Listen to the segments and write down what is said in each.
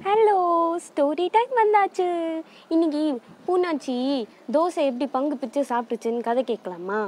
hello story time வந்தாச்சு இன்னைக்கு பூனாச்சி தோசை எப்படி பங்கு பிரித்து சாப்பிட்டுச்சுன்னு கதை கேட்கலாமா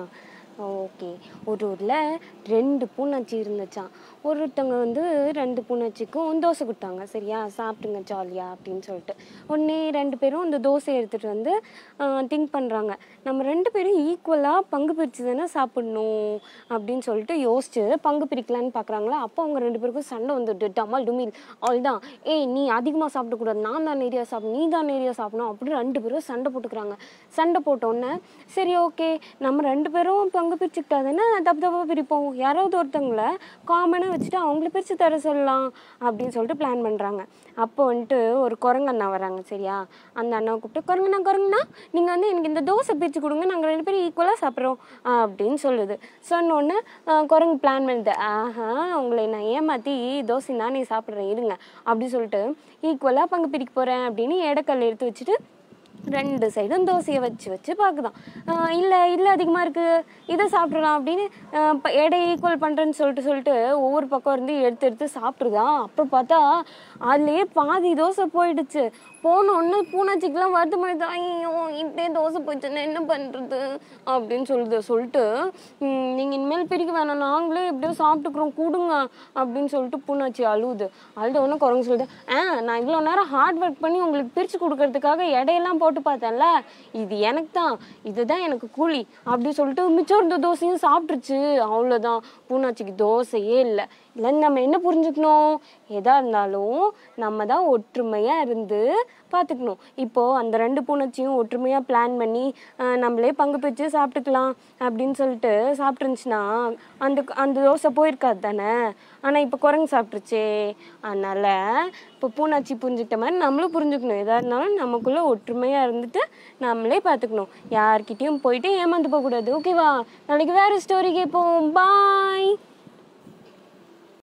ஓகே ஒரு ஊரில் ரெண்டு பூனாச்சி இருந்துச்சான் ஒருத்தவங்க வந்து ரெண்டு பூனாச்சிக்கும் தோசை கொடுத்தாங்க சரியா சாப்பிட்டுங்க ஜாலியாக அப்படின்னு சொல்லிட்டு உடனே ரெண்டு பேரும் அந்த தோசையை எடுத்துகிட்டு வந்து திங்க் பண்ணுறாங்க நம்ம ரெண்டு பேரும் ஈக்குவலாக பங்கு பிரித்து தானே சாப்பிடணும் அப்படின்னு சொல்லிட்டு யோசிச்சு பங்கு பிரிக்கலான்னு பார்க்குறாங்களா அப்போ அவங்க ரெண்டு பேருக்கும் சண்டை வந்துட்டு டமால் டுமில் அவ்வளோதான் ஏய் நீ அதிகமாக சாப்பிடக்கூடாது நான் தான் நிறையா சாப்பிடணும் நீ தான் நிறையா சாப்பிடணும் அப்படின்னு ரெண்டு பேரும் சண்டை போட்டுக்கிறாங்க சண்டை போட்டோன்னே சரி ஓகே நம்ம ரெண்டு பேரும் பங்கு பிரிச்சுக்கிட்டா தானே தப்பு தப்பாக பிரிப்போம் யாராவது ஒருத்தவங்கள காமனாக வச்சுட்டு அவங்கள பிரித்து தர சொல்லலாம் அப்படின்னு சொல்லிட்டு பிளான் பண்ணுறாங்க அப்போ வந்துட்டு ஒரு குரங்கு அண்ணா வராங்க சரியா அந்த அண்ணாவை கூப்பிட்டு குரங்குண்ணா குரங்குண்ணா நீங்கள் வந்து எனக்கு இந்த தோசை பிரித்து கொடுங்க நாங்கள் ரெண்டு பேரும் ஈக்குவலாக சாப்பிட்றோம் அப்படின்னு சொல்லுது சொன்னோன்னே குரங்கு பிளான் பண்ணுது ஆஹா உங்களை நான் ஏமாற்றி தோசை நானே சாப்பிட்றேன் இருங்க அப்படி சொல்லிட்டு ஈக்குவலாக பங்கு பிரிக்க போகிறேன் அப்படின்னு எடக்கல் எடுத்து வச்சுட்டு ரெண்டு சைடும் தோசையை வச்சு வச்சு பார்க்குதான் இல்லை இல்லை அதிகமாக இருக்குது இதை சாப்பிட்றலாம் அப்படின்னு ஆஹ் ப- எடை ஈக்குவல் பண்ணுறேன்னு சொல்லிட்டு சொல்லிட்டு ஒவ்வொரு பக்கம் இருந்து எடுத்து எடுத்து சாப்பிட்ருதான் அப்புறம் பார்த்தா அதுலேயே பாதி தோசை போயிடுச்சு போன உடனே பூனாச்சிக்கெலாம் வருத்தமாயிடுது ஐயோ இப்படியே தோசை போயிடுச்சுன்னா என்ன பண்ணுறது அப்படின்னு சொல்லுது சொல்லிட்டு நீங்கள் இனிமேல் பிரிக்க வேணாம் நாங்களே எப்படியோ சாப்பிட்டுக்குறோம் கொடுங்க அப்படின்னு சொல்லிட்டு பூனாச்சி அழுவுது அழுத உடனே குரங்கு சொல்லுது ஆ நான் இவ்வளோ நேரம் ஹார்ட் ஒர்க் பண்ணி உங்களுக்கு பிரித்து கொடுக்கறதுக்காக எடையெல்லாம் போட்டு பார்த்தேன்ல இது எனக்கு தான் இதுதான் எனக்கு கூலி அப்படி சொல்லிட்டு மிச்சம் இருந்த தோசையும் சாப்பிட்ருச்சு அவ்வளோதான் பூனாச்சிக்கு தோசையே இல்லை இல்லைன்னு நம்ம என்ன புரிஞ்சுக்கணும் எதா இருந்தாலும் நம்ம தான் ஒற்றுமையாக இருந்து பார்த்துக்கணும் இப்போது அந்த ரெண்டு பூனைச்சியும் ஒற்றுமையாக பிளான் பண்ணி ஆஹ், நம்மளே பங்கு பிரித்து சாப்பிட்டுக்கலாம் அப்படின்னு சொல்லிட்டு சாப்பிட்டுருந்துச்சுன்னா அந்த அந்த தோசை போயிருக்காது தானே ஆனால் இப்போ குரங்கு சாப்பிட்ருச்சே அதனால் இப்போ பூனாச்சி புரிஞ்சுக்கிட்ட மாதிரி நம்மளும் புரிஞ்சுக்கணும் எதாக இருந்தாலும் நமக்குள்ளே ஒற்றுமையாக இருந்துட்டு நம்மளே பார்த்துக்கணும் யார்கிட்டயும் போயிட்டு ஏமாந்து போகக்கூடாது ஓகேவா நாளைக்கு வேறு ஸ்டோரி கேட்போம் பாய்